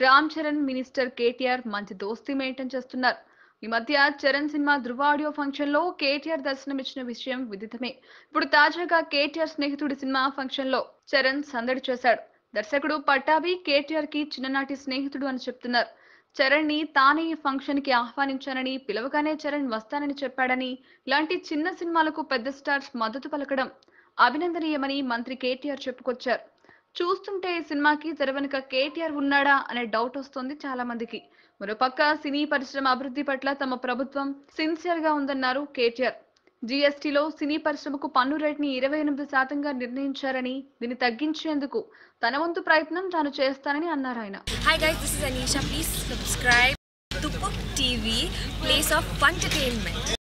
Ram Charan minister KTR మంచి దోస్తీ maintain చేస్తున్నారు ఈ మధ్య Charan cinema Dhruva audio function లో కేటీఆర్ దర్శనమిచ్చిన విషయం విదితమే ఇప్పుడు తాజాగా కేటీఆర్ స్నేహితుడి సినిమా ఫంక్షన్ లో చరణ్ సందడి చేశాడు దర్శకుడు పట్టాభి కేటీఆర్ కి చిన్ననాటి స్నేహితుడు అని చెప్తున్నారు చరణ్ ని తానే ఈ ఫంక్షన్ కి ఆహ్వానించానని పిలవగానే చరణ్ వస్తానని చెప్పాడని ఇలాంటి చిన్న సినిమాలకు పెద్ద స్టార్స్ మద్దతు పలకడం అభినందనీయమని మంత్రి కేటీఆర్ చెప్పుకొచ్చారు చూస్తుంటే ఈ సినిమాకి తెర వెనుక కేటీఆర్ ఉన్నాడా అనే డౌట్ వస్తుంది చాలా మందికి మరోపక్క సినీ పరిశ్రమ అభివృద్ధి పట్ల తమ ప్రభుత్వం సిన్సియర్ గా ఉందన్నారు కేటీఆర్ జీఎస్టీలో సినీ పరిశ్రమకు పన్ను రేట్ని ఇరవై ఎనిమిది శాతంగా నిర్ణయించారని దీన్ని తగ్గించేందుకు తన వంతు ప్రయత్నం తాను చేస్తానని అన్నారు ఆయన Hi guys, this is Anisha. Please subscribe to Book TV, place of funtertainment.